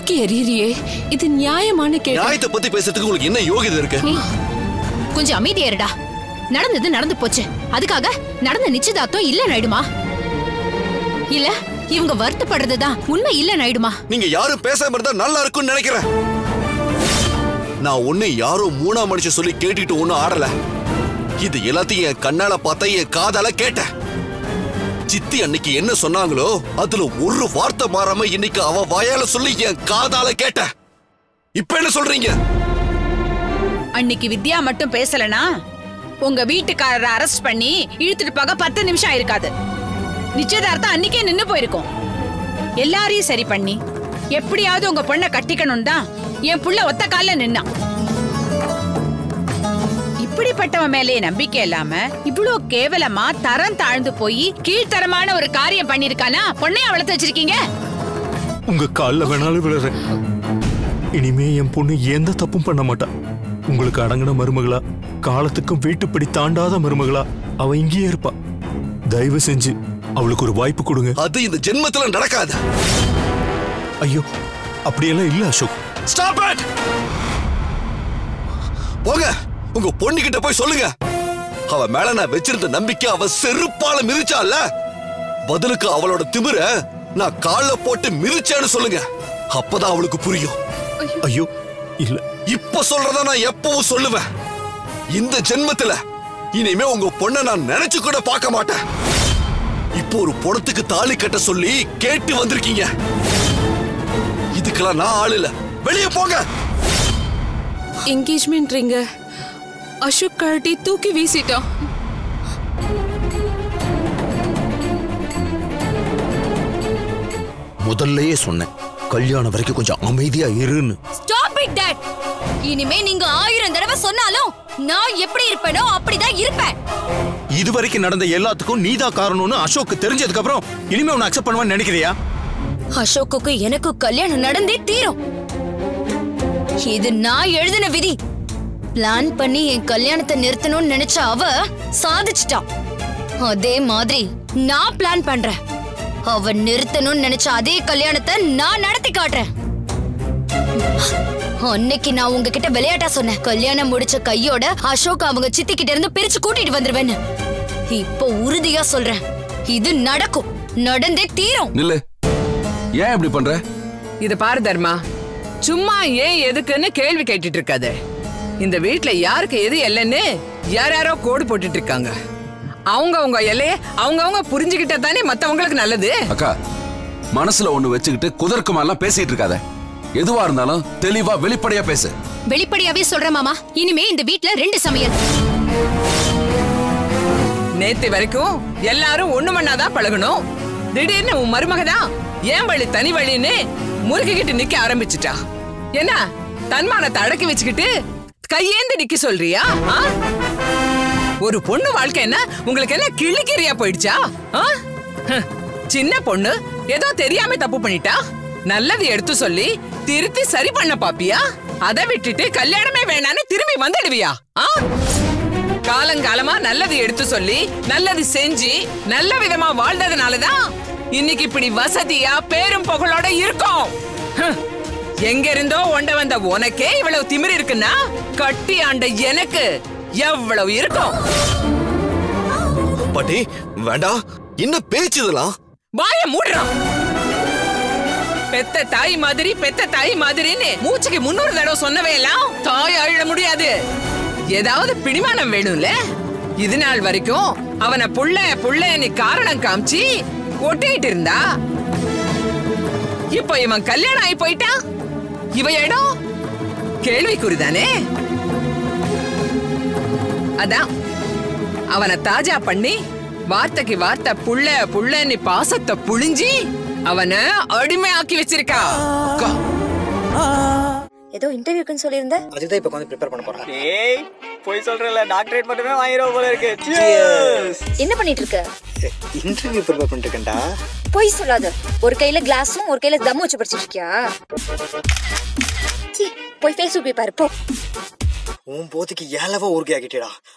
தூக்கி எறியறியே இது நியாயமான கேள்வி நியாயத்தை பத்தி பேசுறதுக்கு உங்களுக்கு என்ன யோகிதை இருக்கு கொஞ்சம் அமைதியா இருடா நடந்தது நடந்து போச்சு அதுக்காக நடந்த நிச்சயதார்த்தம் இல்ல நாயுடுமா இல்ல இவங்க வருத்தப்படுறதுதான் உண்மை இல்ல நாயுடுமா நீங்க யாரும் பேசாம இருந்தா நல்லா இருக்கும்னு நினைக்கிறேன் நான் ஒண்ணு யாரோ மூணாம் மனுஷன் சொல்லி கேட்டுட்டு ஒண்ணும் ஆடல இது எல்லாத்தையும் என் கண்ணால பார்த்தா என் காதால கேட்டேன் சித்தி அன்னைக்கு என்ன சொன்னாங்களோ அதுல ஒரு வார்த்தை மாறாம இன்னைக்கு அவ வாயால சொல்லி என் காதால கேட்டேன் இப்ப என்ன சொல்றீங்க அன்னைக்கு வித்யா மட்டும் பேசலனா உங்க வீட்டுக்காரரை அரெஸ்ட் பண்ணி இழுத்துட்டு போக பத்து நிமிஷம் ஆயிருக்காது நிச்சயதார்த்தம் அன்னைக்கே நின்னு போயிருக்கும் எல்லாரையும் சரி பண்ணி எப்படியாவது உங்க பொண்ணை கட்டிக்கணும் தான் என் புள்ள ஒத்த கால்ல நின்னான் இப்படிப்பட்டவன் மேலே நம்பிக்கை இல்லாம இவ்வளவு கேவலமா தரம் தாழ்ந்து போய் கீழ்த்தரமான ஒரு காரியம் பண்ணிருக்கானா பொண்ணைய வளர்த்து வச்சிருக்கீங்க உங்க கால்ல வேணாலும் விழுறேன் இனிமே என் பொண்ணு எந்த தப்பும் பண்ண மாட்டா உங்களுக்கு அடங்கின மருமகளா காலத்துக்கும் வீட்டுப்படி தாண்டாத மருமகளா அவ இங்கேயே இருப்பா தயவு செஞ்சு அவளுக்கு ஒரு வாய்ப்பு கொடுங்க அது இந்த ஜென்மத்துல நடக்காது ஐயோ அப்படியெல்லாம் இல்ல அசோக் ஸ்டாப் இட் போங்க உங்க பொண்ணுகிட்ட போய் சொல்லுங்க அவ மேல நான் வச்சிருந்த நம்பிக்கை அவ செருப்பால மிதிச்சால பதிலுக்கு அவளோட திமிர நான் கால்ல போட்டு மிதிச்சேன்னு சொல்லுங்க அப்பதான் அவளுக்கு புரியும் ஐயோ இல்ல இப்ப சொல்றத நான் எப்பவும் சொல்லுவேன் இந்த ஜென்மத்துல இனிமே உங்க பொண்ணை நான் நினைச்சு கூட பார்க்க மாட்டேன் இப்போ ஒரு பொணத்துக்கு தாலி கட்ட சொல்லி கேட்டு வந்திருக்கீங்க இதுக்கெல்லாம் நான் ஆள் இல்ல வெளியே போங்க என்கேஜ்மெண்ட் ரிங்க அசோக் கழட்டி தூக்கி வீசிட்டான் முதல்லயே சொன்னேன் கல்யாணம் வரைக்கும் கொஞ்சம் அமைதியா இருன்னு ஸ்டாப் இட் டாட் இனிமே நீங்க ஆயிரம் தடவை சொன்னாலும் நான் எப்படி இருப்பேனோ அப்படிதான் இருப்பேன் இது வரைக்கும் நடந்த எல்லாத்துக்கும் நீதான் காரணம்னு அசோக் தெரிஞ்சதுக்கு அப்புறம் இனிமே உன்னை அக்செப்ட் பண்ணுவான்னு நினைக்கிறியா அசோக்குக்கு எனக்கும் கல்யாணம் நடந்தே தீரும் இது நான் எழுதின விதி பிளான் பண்ணி என் கல்யாணத்தை நிறுத்தணும்னு நினைச்ச அவ சாதிச்சிட்டான் அதே மாதிரி நான் பிளான் பண்றேன் அவ நிறுத்தணும்னு நினைச்ச அதே கல்யாணத்தை நான் நடத்தி காட்டுறேன் அன்னைக்கு நான் உங்ககிட்ட விளையாட்டா சொன்னேன் கல்யாணம் முடிச்ச கையோட அசோக் அவங்க சித்தி கிட்ட இருந்து பிரிச்சு கூட்டிட்டு வந்துருவேன்னு இப்போ உறுதியா சொல்றேன் இது நடக்கும் நடந்தே தீரும் நில்லு ஏன் இப்படி பண்ற இத பாரு தர்மா சும்மா ஏன் எதுக்குன்னு கேள்வி கேட்டுட்டு இருக்காத இந்த வீட்ல யாருக்கு எது எல்லைன்னு யார் யாரோ கோடு போட்டுட்டு இருக்காங்க அவங்க அவங்க எல்லைய அவங்க அவங்க புரிஞ்சுக்கிட்டா தானே மத்தவங்களுக்கு நல்லது அக்கா மனசுல ஒண்ணு வச்சுக்கிட்டு குதர்க்கமெல்லாம் பேசிட்டு இருக்காத எதுவா இருந்தாலும் தெளிவா வெளிப்படையா பேசு வெளிப்படையாவே சொல்றேன் மாமா இனிமே இந்த வீட்ல ரெண்டு சமையல் நேத்து வரைக்கும் எல்லாரும் ஒண்ணு மண்ணாதான் பழகணும் திடீர்னு உன் மருமக தான் ஏன் வழி தனி வழின்னு முறுக்கிக்கிட்டு நிக்க ஆரம்பிச்சுட்டா என்ன தன்மானத்தை அடக்கி வச்சுக்கிட்டு கையேந்து நிக்க சொல்றியா ஆ? ஒரு பொண்ணு வாழ்க்கை என்ன உங்களுக்கு என்ன கிள்ளிக்கிறியா போயிடுச்சா ஆ? ஹ், சின்ன பொண்ணு ஏதோ தெரியாம தப்பு பண்ணிட்டா நல்லது எடுத்து சொல்லி திருத்தி சரி பண்ண பாப்பியா அதை விட்டுட்டு கல்யாணமே வேணான்னு திரும்பி வந்துடுவியா ஆ காலங்காலமா நல்லது எடுத்து சொல்லி நல்லது செஞ்சு நல்ல விதமா வாழ்ந்ததுனாலதான் இன்னைக்கு இப்படி வசதியா பேரும் புகழோட இருக்கோம் ஹ், எங்க இருந்தோ ஒண்ட வந்த உனக்கே இவ்வளவு திமிரு இருக்குன்னா கட்டி ஆண்ட எனக்கு எவ்வளவு இருக்கும் பாட்டி வேண்டாம் என்ன பேச்சு இதெல்லாம் வாய மூடுறான் பெத்த தாய் மாதிரி பெத்த தாய் மாதிரின்னு மூச்சுக்கு முன்னூறு தடவை சொன்னவே எல்லாம் தாய் அழ முடியாது ஏதாவது பிடிமானம் வேணும்ல இது நாள் வரைக்கும் அவனை புள்ள புள்ளன்னு காரணம் காமிச்சு ஒட்டிக்கிட்டு இருந்தா இப்போ இவன் கல்யாணம் ஆகி போயிட்டான் இவ இடம் கேள்விக்குறிதானே அதான் அவனை தாஜா பண்ணி வார்த்தைக்கு வார்த்தை புள்ள புள்ளன்னு பாசத்தை புழிஞ்சி அவனை அடிமையாக்கி வச்சிருக்கா அக்கா ஏதோ இன்டர்வியூக்குன்னு சொல்லியிருந்த அதுதான் இப்ப வந்து ப்ரிப்பேர் பண்ண போறேன் ஏய் போய் சொல்றல டாக்டரேட் மட்டுமே வாங்கிடுவோம் போல இருக்கு Cheers. என்ன பண்ணிட்டு இருக்க இன்டர்வியூ ப்ரிப்பேர் பண்ணிட்டு இருக்கேன்டா பொய் சொல்லாத ஒரு கையில கிளாஸும் ஒரு கையில தம் வச்சு படிச்சிட்டு இருக்கியா சீ, போய் ஃபேஸ்புக் போய் பாரு போ உன் போதுக்கு ஏழவா ஊருக்கு ஆகிட்டேடா